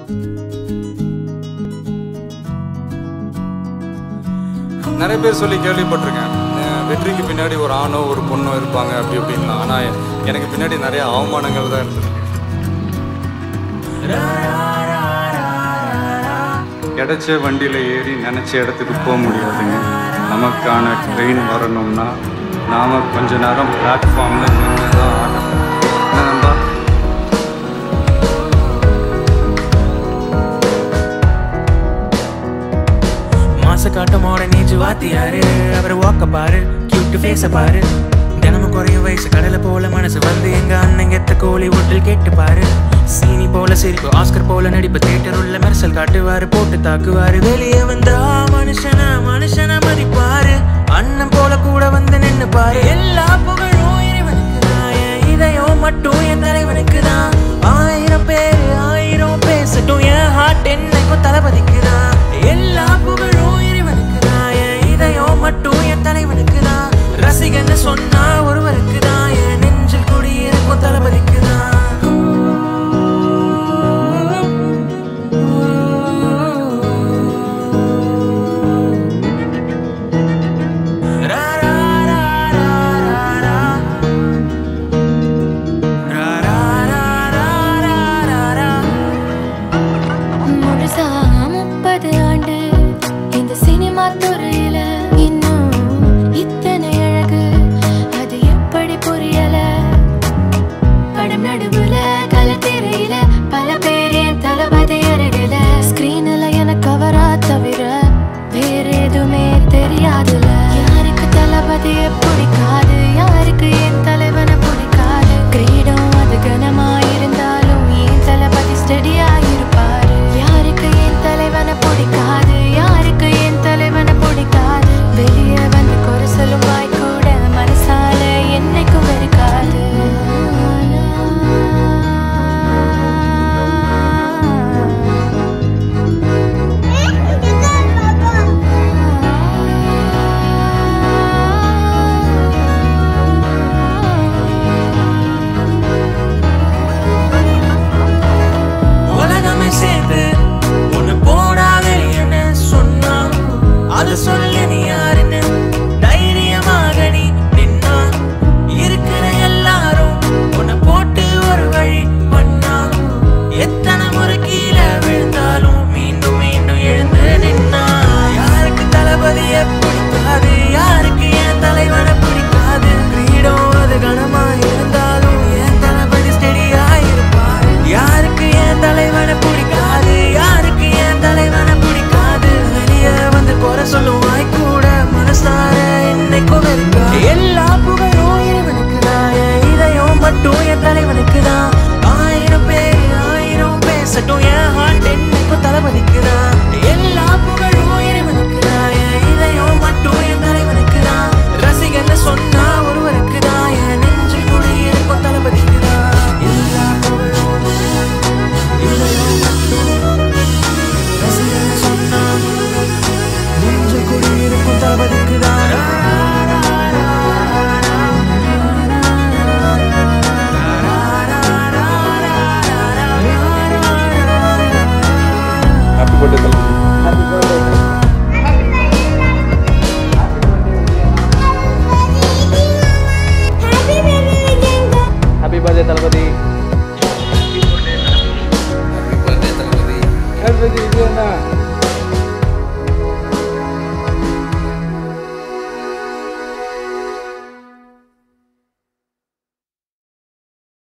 நிறைய பேர் சொல்லி கேள்விப்பட்டிருக்கேன் அஹ் வெற்றிக்கு பின்னாடி ஒரு ஆணோ ஒரு பொண்ணோ இருப்பாங்க அப்படி இப்படின்லாம் ஆனால் எனக்கு பின்னாடி நிறைய அவமானங்கள் தான் இருந்தது கிடைச்ச வண்டியில் ஏறி நினச்ச இடத்துக்கு போக முடியாதுங்க நமக்கான ட்ரெயின் வரணும்னா நாம் கொஞ்ச நேரம் பிளாட்ஃபார்மில் நின்று தான் ஆகணும் என்ன நண்பா? மாச காட்டமோட நீச்சு வாத்தியாரு அவர் வாக்க பாரு கியூட் ஃபேஸ பாரு தினமும் குறையும் வயசு கடலை போல மனசு வந்து எங்க அண்ணன் கெத்த கோழி ஒட்டில் கேட்டு பாரு சீனி போல சிரிப்பு ஆஸ்கர் போல நடிப்பு தேட்டர் உள்ள மெர்சல் காட்டுவாரு போட்டு தாக்குவாரு வெளியே வந்தா மனுஷன மனுஷன மதிப்பாரு அண்ணன் போல கூட வந்து நின்னு பாரு எல்லா புகழும் இறைவனுக்கு தான் என் இதயம் மட்டும் என் தலைவனுக்கு தான் ஆயிரம் பேர் ஆயிரம் பேசட்டும் என் ஹார்ட் என்னைக்கும் தளபதிக்கு தான் எல்லா புகழும் இறைவனுக்கு தான் என் இதயம் மட்டும் என் தலைவனுக்கு தான் ரசிகன்னு சொன்னா ஒருவருக்கு தான் என் நெஞ்சில் குடியிருக்கும் தளபதிக்கு தான் ரா, ரா, ரா, ரா, ரா, ரா. ரா, ரா, ரா, ரா, ரா, ரா, ரா. முழுசா முப்பது ஆண்டு இந்த சினிமா துறையில இன்னும் இத்தனை அழகு அது எப்படி புரியல படம் நடுவுல கலர் திரையில பல பேர் என் தளபதி அருகில ஸ்கிரீன்ல எனக்கு அவரா தவிர வேற எதுவுமே தெரியாதுல யாருக்கு தளபதிய பிடிக்காது யாருக்கு என் தலைவனை பிடிக்காது கிரீடம் அது கனமா இருந்தாலும் என் தளபதி ஸ்டடியா இருப்பாரு யாருக்கு என் தலைவனை பிடிக்காது யாருக்கு என் தலைவனை பிடிக்காது வெளியே வந்து குறை சொல்லும் வாய் கூட மனசால என்னைக்கும் வெறுக்காது உலகமே சேர்ந்து உன்னை போடாத என்ன சொன்னா அது சொல்ல நீ யாருன்னு தைரியமாக நீ நின்னா இருக்கிற எல்லாரும் உன்னை போட்டு ஒரு வழி பண்ணா எத்தனை முறை கீழே விழுந்தாலும் மீண்டும் மீண்டும் எழுந்து நின்னா யாருக்கு தளபதிய பிடிக்காது யாருக்கு என் தலைவனை பிடிக்காது கிரீடம் அது கனமா இருந்தாலும் என் தளபதி ஸ்டெடியா இருப்பார் யாருக்கு என் தலைவனை பிடிக்காது யாருக்கு என் தலைவனை பிடிக்காது வெளியே வந்து குறை சொல்லும் வாய் கூட மனசார என்னைக்கும் வெறுக்காது எல்லா புகழும் இறைவனுக்கு தான் என் இதயம் மட்டும் என் தலைவனுக்கு தான் ஆயிரம் பேர் ஆயிரம் பேசட்டும் என் ஹார்ட் என்னைக்கும் தளபதிக்கு தான் எல்லா புகழும் இறைவனுக்கு தான் என் இதயம் மட்டும் என் தலைவனுக்கு தான் ரசிகன்னு சொன்னா ஒருவருக்கு தான் என் நெஞ்சில் குடியிருக்கும் தளபதிக்கு தான் எல்லா புகழும் இதயம் மட்டும் ரசிகன்னு சொன்னா நெஞ்சில் குடியிருக்கும் தளபதிக்கு தான் happy birthday Thalapathy happy birthday Thalapathy happy birthday Thalapathy Thalapathy இது என்ன